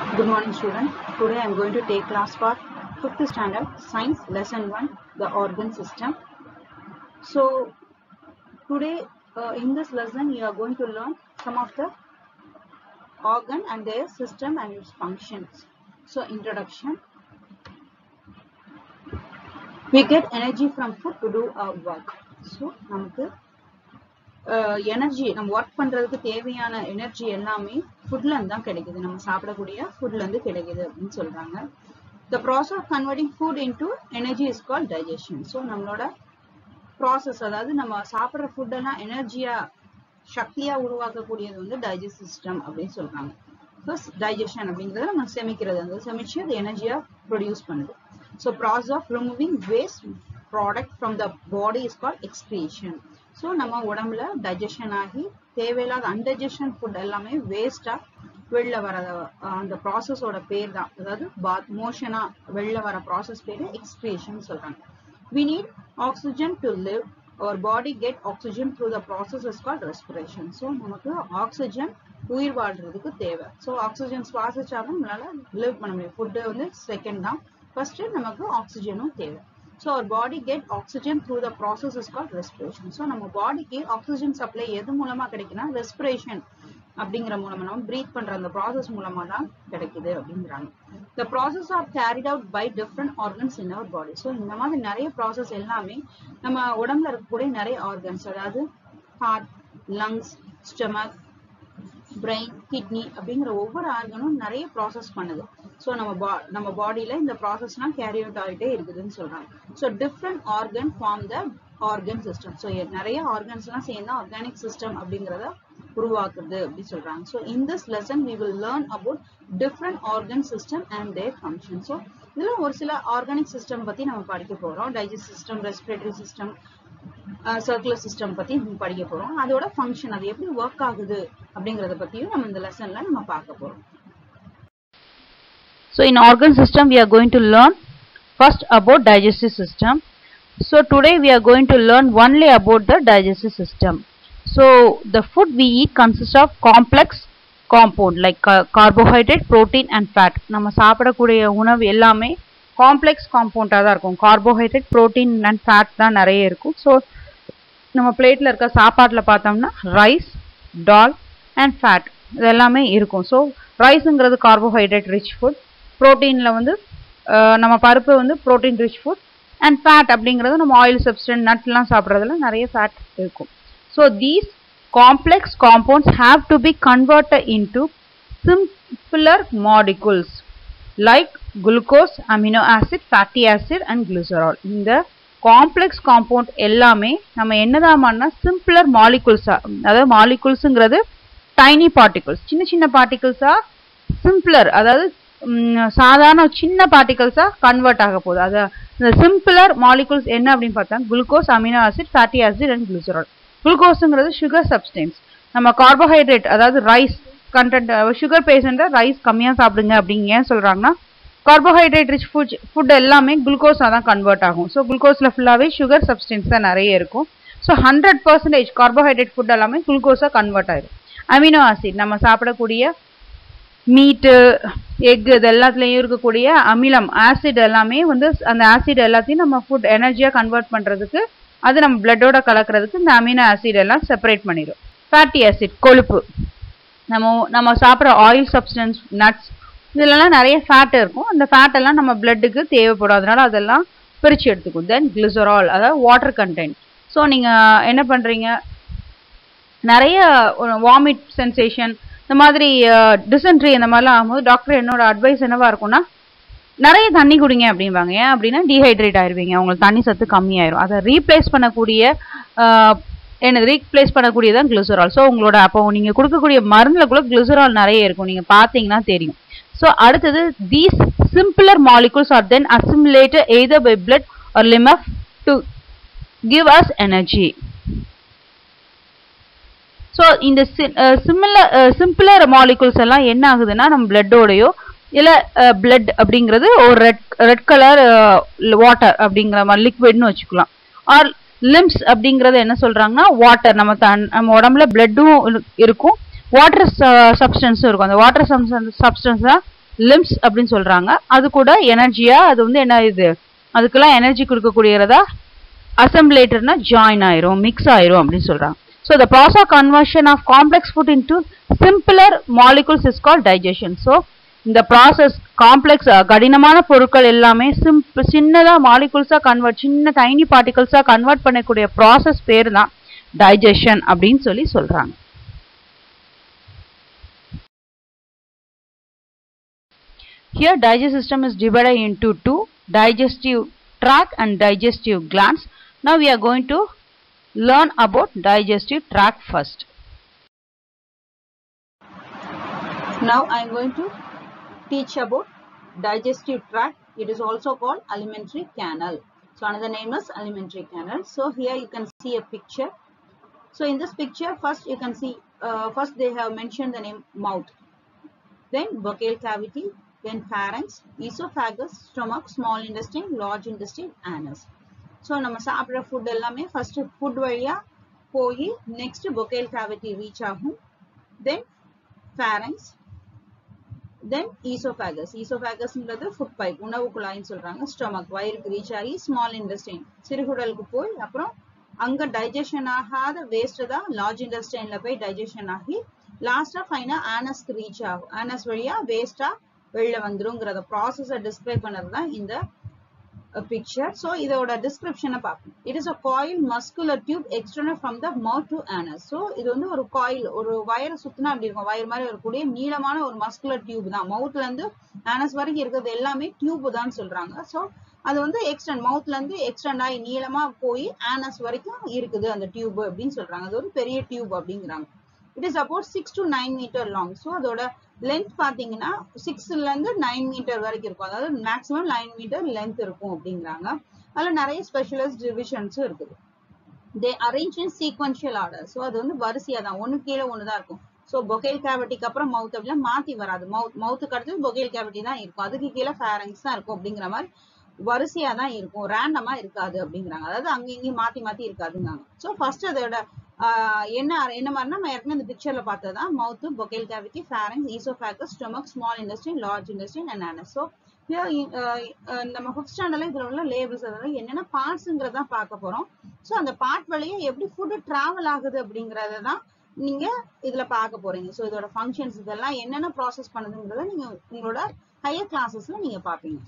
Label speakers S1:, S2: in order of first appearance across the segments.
S1: Good morning student. Today I am going to take class for 5th standard science lesson 1 the organ system. So today uh, in this lesson you are going to learn some of the organ and their system and its functions. So introduction. We get energy from food to do our work. So நமக்கு energy நம்ம work பண்றதுக்கு தேவையான energy எல்லாமே ஃபுட்ல இருந்து தான் கிடைக்குது நம்ம சாப்பிடக்கூடிய ஃபுட்ல இருந்து கிடைக்குது அப்படின்னு சொல்றாங்க the process of converting food into energy is call digestion so நம்மளோட ப்ராசஸ் அதாவது நம்ம சாப்பிட்ற ஃபுட் எல்லாம் எனர்ஜியா சக்தியா உருவாக்கக்கூடியது வந்து டைஜஸ்ட் சிஸ்டம் அப்படின்னு சொல்றாங்க ஃபர்ஸ்ட் டைஜஷன் அப்படிங்கிறது நம்ம செமிக்கிறது அந்த செமிச்சு அது எனர்ஜியா ப்ரொடியூஸ் பண்ணுது so process of removing waste product from the body is call excretion so நம்ம உடம்புல டைஜஷன் ஆகி தேவையில்லாத அன்டைஜஷன் ஃபுட் எல்லாமே வேஸ்டா வெளில வர அந்த ப்ராசஸோட பேர் தான் அதாவது பாத் மோஷனா வெளில வர ப்ராசஸ் பேரு எக்ஸ்கிரீஷன் சொல்றாங்க we need oxygen to live our body get oxygen through the process is called respiration so நமக்கு ஆக்சிஜன் உயிர் வாழ்றதுக்கு தேவை ஸோ ஆக்சிஜன் சுவாசிச்சாலும் நம்மளால லிவ் பண்ண முடியும் ஃபுட்டு வந்து செகண்ட் தான் ஃபர்ஸ்ட் நமக்கு ஆக்சிஜனும் தேவை so our body get oxygen through the process is call respiration so நம்ம பாடிக்கு ஆக்சிஜன் சப்ளை எது மூலமா கிடைக்குன்னா ரெஸ்பிரேஷன் அப்படிங்கிற மூலமா நம்ம பிரீத் பண்ற அந்த ப்ராசஸ் மூலமா தான் கிடைக்குது அப்படிங்கிறாங்க the process are carried out by different organs in our body so இந்த மாதிரி நிறைய ப்ராசஸ் எல்லாமே நம்ம உடம்புல இருக்கக்கூடிய நிறைய ஆர்கன்ஸ் அதாவது heart lungs stomach brain kidney அப்படிங்கிற ஒவ்வொரு ஆர்கனும் நிறைய ப்ராசஸ் பண்ணுது ஸோ நம்ம பா நம்ம பாடியில இந்த ப்ராசஸ்லாம் கேரி அவுட் ஆகிட்டே இருக்குதுன்னு சொல்றாங்க so different organ form the organ system so நிறைய ஆர்கன்ஸ்லாம் சேர்ந்தா ஆர்கானிக் சிஸ்டம் அப்படிங்கிறத உருவாக்குது அப்படின்னு சொல்றாங்க so in this lesson we will learn about different organ system and their function so இதுல ஒரு சில ஆர்கானிக் சிஸ்டம் பத்தி நம்ம படிக்க போறோம் digest system respiratory system circular system பத்தி படிக்க போறோம் அதோட ஃபங்க்ஷன் அது எப்படி ஒர்க் ஆகுது அப்படிங்கறத பத்தியும் நம்ம இந்த லெசன்ல நம்ம பார்க்க போறோம்
S2: So in organ system we are going to learn first about digestive system. So today we are going to learn only about the digestive system. So the food we eat consists of complex compound like ca carbohydrate, protein and fat. நம்ம சாப்பிடக்கூடிய உணவு எல்லாமே complex காம்பவுண்டாக தான் இருக்கும் carbohydrate protein and fat தான் நிறைய இருக்கும் so நம்ம பிளேட்டில் இருக்க சாப்பாட்டில் பார்த்தோம்னா ரைஸ் டால் அண்ட் ஃபேட் இது எல்லாமே இருக்கும் ஸோ ரைஸுங்கிறது கார்போஹைட்ரேட் ரிச் ஃபுட் ப்ரோட்டீனில் வந்து நம்ம பருப்பு வந்து protein rich food and fat அப்படிங்கிறது நம்ம ஆயில் சப்ஸ்டன்ட் நட்லாம் சாப்பிட்றதுல நிறைய ஃபேட் இருக்கும் so these complex compounds have to be converted into simpler molecules like glucose amino acid fatty acid and glycerol இந்த காம்ப்ளெக்ஸ் காம்பவுண்ட் எல்லாமே நம்ம என்னதான் பண்ணா சிம்பிளர் மாலிகுல்ஸா அதாவது மாலிகுல்ஸுங்கிறது டைனி பார்ட்டிகல்ஸ் சின்ன சின்ன பார்ட்டிகல்ஸா சிம்பிளர் அதாவது சாதாரண சின்ன பார்ட்டிகல்ஸா கன்வெர்ட் ஆக போகுது அது இந்த சிம்பிளர் மாலிகுல்ஸ் என்ன அப்படின்னு பார்த்தா glucose amino acid fatty acid and glycerol குளுக்கோஸுங்கிறது சுகர் சப்ஸ்டன்ஸ் நம்ம கார்போஹைட்ரேட் அதாவது ரைஸ் கண்டென்ட் சுகர் பேஷண்ட்டை ரைஸ் கம்மியாக சாப்பிடுங்க அப்படிங்க ஏன் சொல்கிறாங்கன்னா கார்போஹைட்ரேட் ரிச் ஃபுட் ஃபுட் எல்லாமே குளுக்கோஸாக தான் கன்வெர்ட் ஆகும் ஸோ குளுக்கோஸில் ஃபுல்லாகவே சுகர் சப்ஸ்டன்ஸ் தான் நிறைய இருக்கும் so hundred percentage carbohydrate food எல்லாமே குளுக்கோஸாக கன்வெர்ட் ஆயிடும் அமினோ ஆசிட் நம்ம சாப்பிடக்கூடிய மீட்டு எக் இது எல்லாத்துலேயும் இருக்கக்கூடிய அமிலம் ஆசிட் எல்லாமே வந்து அந்த ஆசிட் எல்லாத்தையும் நம்ம ஃபுட் எனர்ஜியாக கன்வெர்ட் பண்ணுறதுக்கு அது நம்ம பிளட்டோட கலக்கிறதுக்கு இந்த அமினோ ஆசிட் எல்லாம் செப்பரேட் பண்ணிடும் ஃபேட்டி ஆசிட் கொழுப்பு நம்ம நம்ம சாப்பிட்ற ஆயில் சப்ஸ்டன்ஸ் நட்ஸ் இதுலலாம் நிறைய ஃபேட் இருக்கும் அந்த ஃபேட் எல்லாம் நம்ம பிளட்டுக்கு தேவைப்படும் அதனால அதெல்லாம் பிரித்து எடுத்துக்கும் தென் கிளிசரால் அதாவது வாட்டர் கண்டென்ட் ஸோ நீங்கள் என்ன பண்ணுறீங்க நிறைய வாமிட் சென்சேஷன் இந்த மாதிரி டிசென்ட்ரி இந்த மாதிரிலாம் ஆகும்போது டாக்டர் என்னோட அட்வைஸ் என்னவா இருக்கும்னா நிறைய தண்ணி குடிங்க அப்படிம்பாங்க ஏன் அப்படின்னா டீஹைட்ரேட் ஆயிருவீங்க உங்களுக்கு தண்ணி சத்து கம்மியாயிரும் அதை ரீப்ளேஸ் பண்ணக்கூடிய என்னது ரீப்ளேஸ் பண்ணக்கூடியதான் கிளிசரால் ஸோ உங்களோட அப்போ நீங்கள் கொடுக்கக்கூடிய மருந்தில் கூட கிளிசரால் நிறைய இருக்கும் நீங்கள் பார்த்தீங்கன்னா தெரியும் ஸோ அடுத்தது these simpler molecules are then assimilated either by blood or lymph to give us energy so இந்த சிமிலர் சிம்பிளர் மாலிகுல்ஸ் எல்லாம் என்ன ஆகுதுன்னா நம்ம பிளட்டோடையோ இல்லை பிளட் அப்படிங்கிறது ஒரு ரெட் ரெட் கலர் வாட்டர் அப்படிங்கிற மாதிரி லிக்விட்னு வச்சுக்கலாம் ஆர் லிம்ஸ் அப்படிங்கறது என்ன சொல்றாங்கன்னா வாட்டர் நம்ம தன் நம்ம உடம்புல பிளட்டும் இருக்கும் வாட்டர் சப்ஸ்டன்ஸும் இருக்கும் அந்த வாட்டர் சப்ஸ்டன்ஸ் தான் லிம்ஸ் அப்படின்னு சொல்றாங்க அது கூட எனர்ஜியா அது வந்து என்ன இது அதுக்கெல்லாம் எனர்ஜி கொடுக்கக்கூடியதா அசம்பிளேட்டர்னா ஜாயின் ஆயிரும் மிக்ஸ் ஆயிரும் அப்படின்னு சொல்றாங்க so the process conversion of complex food into simpler molecules is call digestion so இந்த ப்ராசஸ் காம்ப்ளெக்ஸ் கடினமான பொருட்கள் எல்லாமே சிம்பிள் சின்னதா மாலிகுல்ஸா கன்வெர்ட் சின்ன டைனி பார்ட்டிகல்ஸா கன்வெர்ட் பண்ணக்கூடிய ப்ராசஸ் பேர் தான் டைஜஷன் அப்படின்னு சொல்லி சொல்றாங்க Here digestive system is divided into two digestive tract and digestive glands. Now we are going to learn about digestive tract first.
S1: Now I am going to teach about digestive tract. It is also called alimentary canal. So another name is alimentary canal. So here you can see a picture. So in this picture, first you can see, uh, first they have mentioned the name mouth, then buccal cavity, then pharynx, esophagus, stomach, small intestine, large intestine, anus. So நம்ம சாப்பிட்ற food எல்லாமே first food வழியா போய் next பொக்கேல் cavity reach ஆகும் then pharynx then oesophagus ஈசோஃபேகஸ்ன்றது food pipe உணவு குழாயின்னு சொல்றாங்க ஸ்டொமக் வயிறுக்கு ரீச் ஆகி ஸ்மால் இன்டெஸ்டைன் சிறுகுடலுக்கு போய் அப்புறம் அங்க டைஜஷன் ஆகாத வேஸ்ட் தான் லார்ஜ் இன்டெஸ்டைன்ல போய் டைஜஷன் ஆகி லாஸ்டா ஃபைனா ஆனஸ்க்கு ரீச் ஆகும் ஆனஸ் வழியா வேஸ்டா வெளில வந்துருங்கிறத ப்ராசஸை டிஸ்கிரைப் பண்ணது தான் இந்த பிக்சர் ஸோ இதோட டிஸ்கிரிப்ஷனை பார்ப்போம் it is a coil muscular tube external from the mouth to anus so இது வந்து ஒரு காயில் ஒரு வயரை சுத்தினா அப்படி இருக்கும் வயர் மாதிரி வரக்கூடிய நீளமான ஒரு மஸ்குலர் டியூப் தான் மவுத்ல இருந்து ஆனஸ் வரைக்கும் இருக்கிறது எல்லாமே டியூப் தான் சொல்றாங்க ஸோ அது வந்து எக்ஸ்டெண்ட் மவுத்ல இருந்து எக்ஸ்டெண்ட் ஆகி நீளமா போய் ஆனஸ் வரைக்கும் இருக்குது அந்த டியூப் அப்படின்னு சொல்றாங்க அது ஒரு பெரிய டியூப் அப்படிங்கிறாங்க it is about six to nine metre long so அதோட லென்த் பாத்தீங்கன்னா சிக்ஸ்ல இருந்து நைன் மீட்டர் வரைக்கும் இருக்கும் அதாவது மேக்ஸிமம் நைன் மீட்டர் லென்த் இருக்கும் அப்படிங்கிறாங்க அதுல நிறைய ஸ்பெஷலைஸ்ட் டிவிஷன்ஸும் இருக்குது they arrange in sequential order so அது வந்து வரிசையா தான் ஒன்று கீழே ஒன்று தான் இருக்கும் ஸோ பொகேல் கேவிட்டிக்கு அப்புறம் மவுத் அப்படிலாம் மாத்தி வராது மவுத் மவுத்துக்கு அடுத்தது பொகேல் கேவிட்டி தான் இருக்கும் அதுக்கு கீழே ஃபேரங்ஸ் தான் இருக்கும் அப்படிங்கிற மாதிரி வரிசையா தான் இருக்கும் ரேண்டமா இருக்காது அப்படிங்கிறாங்க அதாவது அங்க இங்கேயும் மாத்தி மாத்தி இருக்காதுங்காங்க ஸோ ஃபர்ஸ்ட் அதோட என்ன என்ன மாதிரினா நம்ம ஏற்கனவே இந்த பிக்சர்ல பார்த்ததா mouth buccal cavity pharynx oesophagus stomach small intestine large intestine and anus so நம்ம ஃபிஃப்த் ஸ்டாண்டர்ட்ல இதுல உள்ள லேபிள்ஸ் அதெல்லாம் என்னென்ன பார்ட்ஸ்ங்கிறத பார்க்க போறோம் ஸோ அந்த பார்ட் வழியா எப்படி ஃபுட் டிராவல் ஆகுது அப்படிங்கறத தான் நீங்க இதுல பார்க்க போறீங்க ஸோ இதோட ஃபங்க்ஷன்ஸ் இதெல்லாம் என்னென்ன ப்ராசஸ் பண்ணுதுங்கிறத நீங்க உங்களோட ஹையர் கிளாஸஸ்ல நீங்க பாப்பீங்க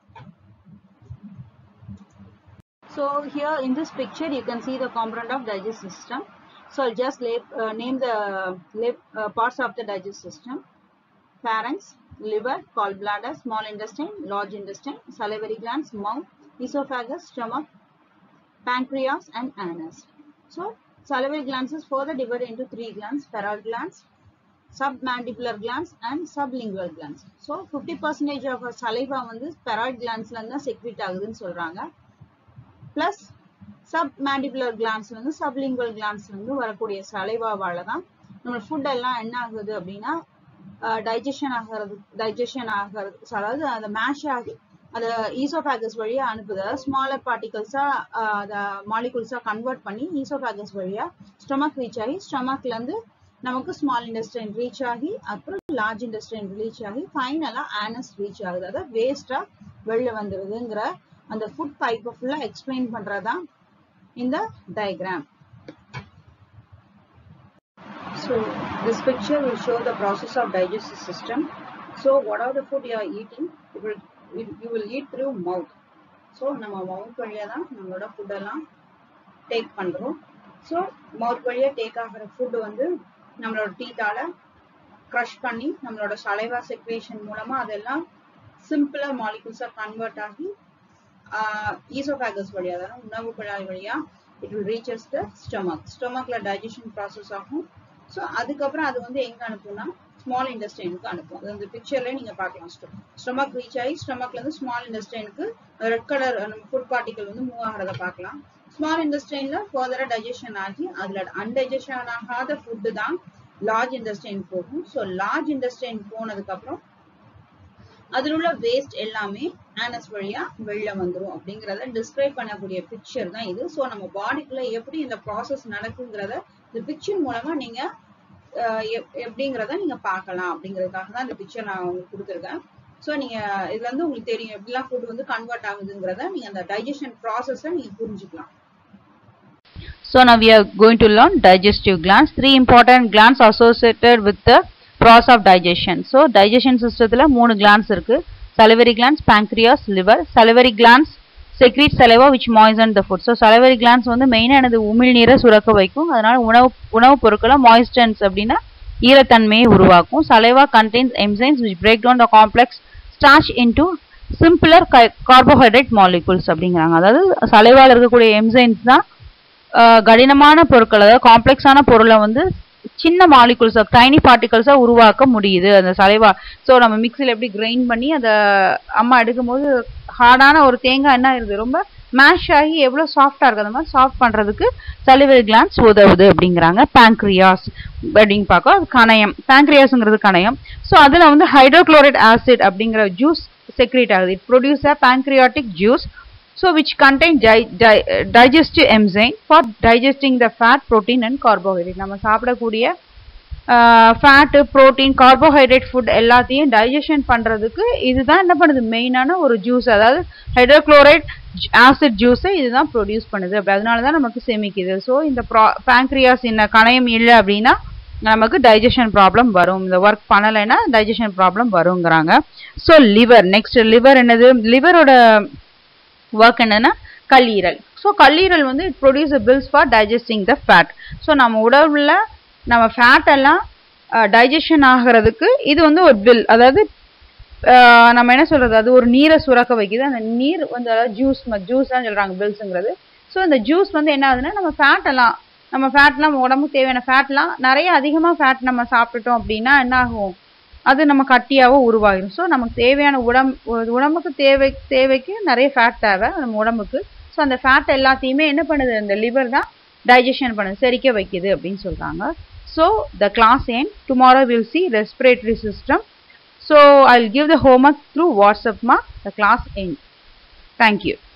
S1: So here in this picture you can see the component of digestive system. So I'll just lay, uh, name the lay, uh, parts of the digestive system. Pharynx, liver, gallbladder, small intestine, large intestine, salivary glands, mouth, esophagus, stomach, pancreas and anus. So salivary glands is further divided into three glands, parotid glands, submandibular glands and sublingual glands. So 50% of our saliva வந்து parotid glandsல இருந்து secrete ஆகுதுன்னு சொல்றாங்க. Plus submandibular glands வந்து sublingual glands வந்து வரக்கூடிய சலைவாவால தான் நம்ம food எல்லாம் என்ன ஆகுது அப்படின்னா டைஜஷன் ஆகிறது டைஜஷன் ஆகிறது அதாவது அந்த மேஷ் ஆகி அதை ஈசோஃபேகஸ் வழியா அனுப்புது அதாவது ஸ்மாலர் பார்ட்டிகல்ஸா அதை மாலிகுல்ஸா கன்வெர்ட் பண்ணி ஈசோஃபேகஸ் வழியா ஸ்டொமக் ரீச் ஆகி ஸ்டொமக்ல இருந்து நமக்கு ஸ்மால் இண்டஸ்ட்ரைன் ரீச் ஆகி அப்புறம் லார்ஜ் இண்டஸ்ட்ரைன் ரீச் ஆகி ஃபைனலா ஆனஸ் ரீச் ஆகுது அதாவது வேஸ்டா வெளில வந்துருதுங்கிற அந்த ஃபுட் பைப்பை ஃபுல்லா எக்ஸ்பிளைன் பண்றதா இந்த diagram so this picture will show the process of digestive system so whatever the food you are eating it will it, you will eat through mouth so நம்ம மவுத் வழியா தான் நம்மளோட ஃபுட் எல்லாம் டேக் பண்றோம் ஸோ மவுத் வழியா take ஆகிற food வந்து நம்மளோட டீத்தால க்ரஷ் பண்ணி நம்மளோட சலைவா செக்ரேஷன் மூலமா அதெல்லாம் சிம்பிளா மாலிகுல்ஸா கன்வெர்ட் ஆகி ஈசோஃபேகஸ் வழியா அதாவது உணவு குழாய் வழியா it will reaches the stomach ஸ்டொமக்ல டைஜஷன் ப்ராசஸ் ஆகும் ஸோ அதுக்கப்புறம் அது வந்து எங்க அனுப்பும்னா ஸ்மால் இண்டஸ்டைனுக்கு அனுப்பும் அது அந்த பிக்சர்ல நீங்க பார்க்கலாம் ஸ்டொமக் ரீச் ஆகி ஸ்டொமக்ல இருந்து ஸ்மால் இண்டஸ்டைனுக்கு ரெட் கலர் நம்ம ஃபுட் பார்ட்டிகல் வந்து மூவ் ஆகிறத பார்க்கலாம் ஸ்மால் இண்டஸ்டைன்ல ஃபர்தரா டைஜஷன் ஆகி அதுல அன்டைஜஷன் ஆகாத ஃபுட்டு தான் லார்ஜ் இண்டஸ்டைன் போகும் ஸோ லார்ஜ் இண்டஸ்டைன் போனதுக்கு அப்புறம் அதில் உள்ள வேஸ்ட் எல்லாமே ஆனஸ் வழியா வெளில வந்துரும் அப்படிங்கறத டிஸ்கிரைப் பண்ணக்கூடிய பிக்சர் தான் இது ஸோ நம்ம பாடிக்குள்ள எப்படி இந்த ப்ராசஸ் நடக்குங்கிறத இந்த பிக்சர் மூலமா நீங்க எப்படிங்கிறத நீங்க பார்க்கலாம் அப்படிங்கிறதுக்காக தான் இந்த பிக்சர் நான் உங்களுக்கு கொடுத்துருக்கேன் ஸோ நீங்க இதுல இருந்து உங்களுக்கு தெரியும் எப்படிலாம் ஃபுட் வந்து கன்வெர்ட் ஆகுதுங்கிறத நீங்க அந்த டைஜஷன் ப்ராசஸை நீங்க புரிஞ்சுக்கலாம்
S2: So now we are going to learn digestive glands. Three important glands associated with the process of digestion. So digestion systemத்துல மூணு glands இருக்கு. Salivary glands, pancreas, liver. Salivary glands secrete saliva which moisten the food. So salivary glands வந்து மெயினா எனது உமிழ்நீரை சுரக்க வைக்கும். அதனால உணவு உணவுப் பொருட்களை moistens அப்படின்னா ஈரத்தன்மையை உருவாக்கும். Saliva contains enzymes which break down the complex starch into simpler carbohydrate molecules அப்படிங்கிறாங்க. அதாவது சலைவால இருக்கக்கூடிய என்சைம்ஸ் தான் கடினமான பொருட்கள் அதாவது காம்ப்ளெக்ஸான பொருளை வந்து சின்ன மாலிகுல்ஸ் டைனி பார்ட்டிகல்ஸா உருவாக்க முடியுது அந்த சலைவா ஸோ நம்ம மிக்சியில் எப்படி கிரைண்ட் பண்ணி அதை அம்மா எடுக்கும்போது ஹார்டான ஒரு தேங்காய் என்ன இருக்குது ரொம்ப மேஷ் ஆகி எவ்வளோ சாஃப்டாக இருக்குது அந்த மாதிரி சாஃப்ட் பண்ணுறதுக்கு சலிவரி கிளான்ஸ் உதவுது அப்படிங்கிறாங்க பேங்க்ரியாஸ் அப்படின்னு பார்க்க அது கணையம் பேங்க்ரியாஸுங்கிறது கணையம் ஸோ அதில் வந்து ஹைட்ரோக்ளோரைட் ஆசிட் அப்படிங்கிற ஜூஸ் செக்ரேட் ஆகுது it produce a pancreatic juice so which contain di di digestive enzyme for digesting the fat protein and carbohydrate நம்ம சாப்பிடக்கூடிய ஃபேட்டு ப்ரோட்டீன் கார்போஹைட்ரேட் ஃபுட் எல்லாத்தையும் டைஜஷன் பண்ணுறதுக்கு இதுதான் என்ன பண்ணுது மெயினான ஒரு ஜூஸ் அதாவது ஹைட்ரோக்ளோரைட் ஆசிட் ஜூஸை இதுதான் ப்ரொடியூஸ் பண்ணுது அப்படி அதனால தான் நமக்கு செமிக்குது ஸோ இந்த ப்ரா பேங்க்ரியாஸ் இந்த கணையம் இல்லை அப்படின்னா நமக்கு டைஜஷன் ப்ராப்ளம் வரும் இந்த ஒர்க் பண்ணலைன்னா டைஜஷன் ப்ராப்ளம் வருங்கிறாங்க ஸோ லிவர் நெக்ஸ்ட் லிவர் என்னது லிவரோட ஒர்க் என்னன்னா கல்லீரல் ஸோ கல்லீரல் வந்து it produce bile for digesting the fat so நம்ம உடம்புல நம்ம ஃபேட் எல்லாம் டைஜஷன் ஆகிறதுக்கு இது வந்து ஒரு பில் அதாவது நம்ம என்ன சொல்றது அது ஒரு நீரை சுரக்க வைக்குது அந்த நீர் வந்து அதாவது ஜூஸ் ஜூஸ் தான் சொல்றாங்க பில்ஸுங்கிறது ஸோ இந்த ஜூஸ் வந்து என்ன ஆகுதுன்னா நம்ம ஃபேட் எல்லாம் நம்ம ஃபேட்லாம் உடம்புக்கு தேவையான ஃபேட்லாம் நிறைய அதிகமாக ஃபேட் நம்ம சாப்பிட்டுட்டோம் அப்படின்னா என்ன ஆகும் அது நம்ம கட்டியாவோ உருவாகிடும் ஸோ நமக்கு தேவையான உடம் உடம்புக்கு தேவை தேவைக்கு நிறைய ஃபேட் தேவை நம்ம உடம்புக்கு ஸோ அந்த ஃபேட் எல்லாத்தையுமே என்ன பண்ணுது அந்த லிவர் தான் டைஜஷன் பண்ணுது செரிக்க வைக்குது அப்படின்னு சொல்றாங்க so the class in tomorrow will see respiratory system so I give the homework through வாட்ஸ்அப்மா த கிளாஸ் என் தேங்க்யூ